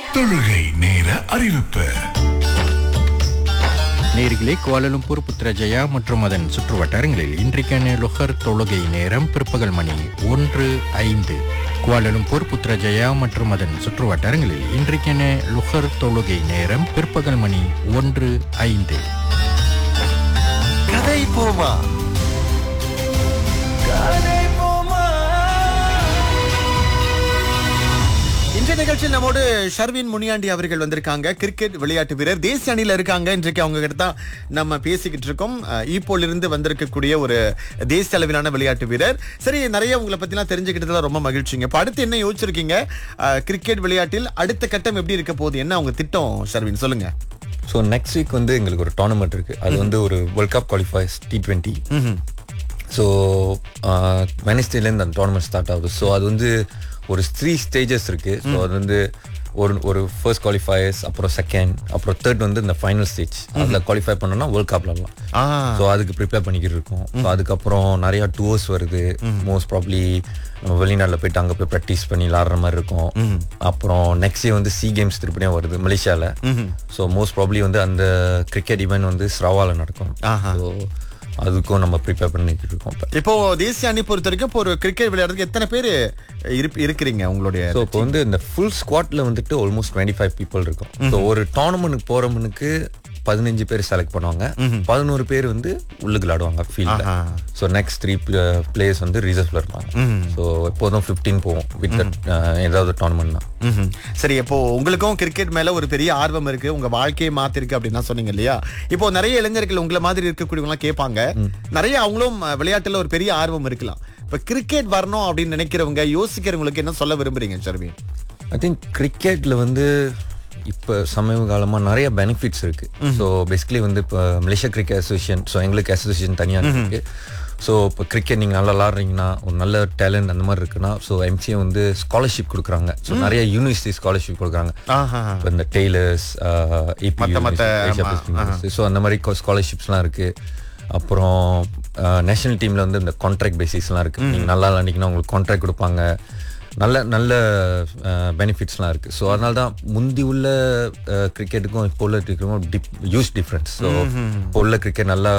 தொழுகை நேர அறிவிப்பு நேர்களே கோலாலம்பூர் புத்ரஜயா மற்றும் அதன் சுற்றுவட்டாரங்களில் இன்றைக்கான லுஹர் தொழுகை நேரம் பிற்பகல் மணி ஒன்று ஐந்து குவாலலும்பூர் புத்ரஜயா மற்றும் அதன் சுற்றுவட்டாரங்களில் இன்றைக்கான லுஹர் தொழுகை நேரம் பிற்பகல் மணி ஒன்று ஐந்து கதை போமா கதை போமா இன்றைய நிகழ்ச்சியில் நம்மோடு ஷர்வின் முனியாண்டி அவர்கள் வந்திருக்காங்க கிரிக்கெட் விளையாட்டு வீரர் தேசிய அணியில இருக்காங்க இன்றைக்கு அவங்க கிட்ட தான் நம்ம பேசிக்கிட்டு இருக்கோம் அஹ், ஈப்போல இருந்து வந்திருக்கக்கூடிய ஒரு தேசிய அளவிலான விளையாட்டு வீரர் சரி நிறைய உங்களை பத்திலாம் தெரிஞ்சுக்கிட்டதுல ரொம்ப மகிழ்ச்சிங்க இப்ப அடுத்து என்ன யோசிச்சிருக்கீங்க அஹ், கிரிக்கெட் விளையாட்டில் அடுத்த கட்டம் எப்படி இருக்க போகுது என்ன அவங்க திட்டம் ஷர்வின் சொல்லுங்க ஸோ நெக்ஸ்ட் வீக் வந்து எங்களுக்கு ஒரு டோர்னமெண்ட் இருக்கு அது வந்து ஒரு world cup qualifiers T twenty so வெனஸ்டேலேருந்து அந்த டோர்னமெண்ட் ஸ்டார்ட் ஆகுது ஸோ அது வந்து ஒரு த்ரீ ஸ்டேஜஸ் இருக்கு ஸோ அது வந்து ஒரு ஒரு ஃபர்ஸ்ட் குவாலிஃபயர்ஸ் அப்புறம் செகண்ட் அப்புறம் தேர்ட் வந்து இந்த ஃபைனல் ஸ்டேஜ் அதில் குவாலிஃபை பண்ணோம்னா வேர்ல்ட் கப் விளாடலாம் ஆ ஸோ அதுக்கு ப்ரிப்பேர் பண்ணிக்கிட்டு இருக்கோம் ஸோ அதுக்கப்புறம் நிறைய டூர்ஸ் வருது மோஸ்ட் ப்ராப்ளி நம்ம வெளிநாட்டில் போயிட்டு அங்கே போய் ப்ராக்டிஸ் பண்ணி விளாடுற மாதிரி இருக்கும் அப்புறம் நெக்ஸ்ட் டே வந்து சி கேம்ஸ் திருப்பியும் வருது மலேசியாவில் ஸோ மோஸ்ட் ப்ராப்ளி வந்து அந்த கிரிக்கெட் ஈவெண்ட் வந்து ஸ்ரவால நடக்கும் ஆஹா. ஸோ அதுக்கும் நம்ம ப்ரிப்பேர் பண்ணிக்கிட்டு இருக்கோம் இப்போ இப்போ தேசிய அணி பொறுத்த வரைக்கும் இப்போ ஒரு கிரிக்கெட் விளையாடுறதுக்கு எத்தனை பேர் இருக்கிறீங்க உங்களுடைய ஸோ இப்போ வந்து இந்த ஃபுல் ஸ்குவாட்ல வந்துட்டு ஆல்மோஸ்ட் டுவெண்ட்டி ஃபைவ் பீப்புள் இருக்கும் ஸோ ஒரு டோர்னமெண்ட்டுக்கு போறவனுக்கு பதினஞ்சு பேர் செலக்ட் பண்ணுவாங்க பதினோரு பேர் வந்து உள்ளுக்கு விளாடுவாங்க ஃபீல்டில் ஆஹா. ஸோ நெக்ஸ்ட் த்ரீ பிளேயர்ஸ் வந்து ரிசர்வ்ல இருப்பாங்க ஸோ எப்போதும் ஃபிஃப்டீன் போவோம் வித் ஏதாவது டோர்னமெண்ட்னா ம்ஹும். சரி இப்போ உங்களுக்கும் கிரிக்கெட் மேல ஒரு பெரிய ஆர்வம் இருக்கு உங்க வாழ்க்கையை மாத்திருக்கு அப்படின்னா சொன்னீங்க இல்லையா இப்போ நிறைய இளைஞர்கள் உங்களை மாதிரி இருக்கக்கூடியவங்க எல்லாம் கேட்பாங்க நிறைய அவங்களும் அஹ், விளையாட்டுல ஒரு பெரிய ஆர்வம் இருக்கலாம் இப்ப கிரிக்கெட் வரணும் அப்படின்னு நினைக்கிறவங்க யோசிக்கிறவங்களுக்கு என்ன சொல்ல விரும்புறீங்க சர்வி ஐ திங்க் கிரிக்கெட்ல வந்து இப்போ சமீப காலமாக நிறைய பெனிஃபிட்ஸ் இருக்கு ஸோ பேசிக்கலி வந்து இப்போ மலேசியா கிரிக்கெட் அசோசியேஷன் ஸோ எங்களுக்கு அசோசியேஷன் தனியாக இருக்கு ஸோ இப்போ கிரிக்கெட் நீங்கள் நல்லா விளாட்றீங்கன்னா ஒரு நல்ல டேலண்ட் அந்த மாதிரி இருக்குன்னா ஸோ எம்சிஏ வந்து ஸ்காலர்ஷிப் கொடுக்குறாங்க ஸோ நிறைய யூனிவர்சிட்டி ஸ்காலர்ஷிப் கொடுக்குறாங்க ஆஹா இப்போ இந்த டெய்லர்ஸ் ஏபி மத்த- மத்த, ஆமா, ஸோ அந்த மாதிரி ஸ்காலர்ஷிப்ஸ்லாம் இருக்கு அப்புறம் நேஷனல் டீம்ல வந்து இந்த கான்ட்ராக்ட் பேசிஸ்லாம் இருக்கு நீங்க நல்லா விளாண்டிங்கன்னா உங்களுக்கு கான்ட்ராக்ட் கொடுப்பாங்க நல்ல நல்ல பெனிஃபிட்ஸ்லாம் இருக்கு ஸோ அதனால தான் முந்தி உள்ள கிரிக்கெட்டுக்கும் இப்போ உள்ள கிரிக்கெட்டுக்கும் டிப் யூஸ் டிஃப்ரென்ஸ் ஸோ இப்போ உள்ள கிரிக்கெட் நல்லா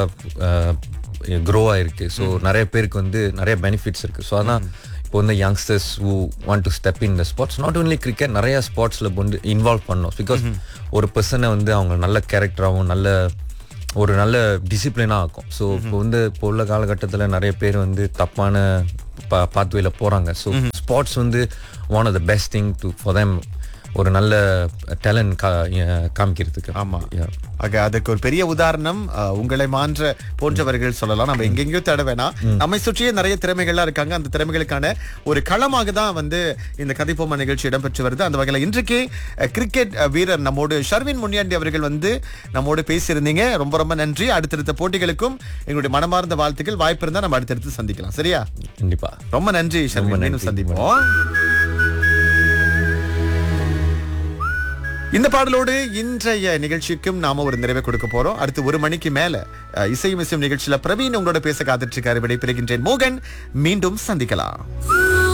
க்ரோ ஆயிருக்கு ஸோ நிறைய பேருக்கு வந்து நிறைய பெனிஃபிட்ஸ் இருக்கு ஸோ அதான் இப்போ வந்து youngsters who want to step in the sports not only cricket நிறைய ஸ்போர்ட்ஸில் வந்து இன்வால்வ் பண்ணணும் பிகாஸ் ஒரு பர்சனை வந்து அவங்க நல்ல கேரக்டராகவும் நல்ல ஒரு நல்ல டிசிப்ளினாக இருக்கும் ஸோ இப்போ வந்து இப்போ உள்ள காலகட்டத்தில் நிறைய பேர் வந்து தப்பான பா பாத்வேல போகிறாங்க ஸோ ஸ்போர்ட்ஸ் வந்து one of the best thing to for them ஒரு நல்ல டேலண்ட் கா காமிக்கிறதுக்கு ஆமா Yeah. ஆக அதுக்கு ஒரு பெரிய உதாரணம் அஹ், உங்களை மாற்ற போன்றவர்கள் சொல்லலாம் நம்ம எங்கெங்கயோ தேட வேணாம் நம்மை சுற்றியே நிறைய திறமைகள்லாம் இருக்காங்க அந்த திறமைகளுக்கான ஒரு களமாக தான் வந்து இந்த கதைப்போமா நிகழ்ச்சி இடம்பெற்று வருது அந்த வகையில் இன்றைக்கு அஹ், கிரிக்கெட் அஹ், வீரர் நம்மோடு ஷர்வின் முனியாண்டி அவர்கள் வந்து நம்மோடு பேசியிருந்தீங்க ரொம்ப ரொம்ப நன்றி அடுத்தடுத்த போட்டிகளுக்கும் எங்களுடைய மனமார்ந்த வாழ்த்துக்கள் வாய்ப்பு இருந்தா நம்ம அடுத்தடுத்து சந்திக்கலாம் சரியா கண்டிப்பா ரொம்ப நன்றி ஷர்வின் மீண்டும் நன்றி. சந்திப்போம் இந்த பாடலோடு இன்றைய நிகழ்ச்சிக்கும் நாம ஒரு நிறைவை கொடுக்க போறோம் அடுத்து ஒரு மணிக்கு மேல அஹ், இசையும் இசையும் நிகழ்ச்சியில பிரவீன் உங்களோட பேச காத்துட்டு இருக்காரு விடைபெறுகின்றேன் மோகன் மீண்டும் சந்திக்கலாம்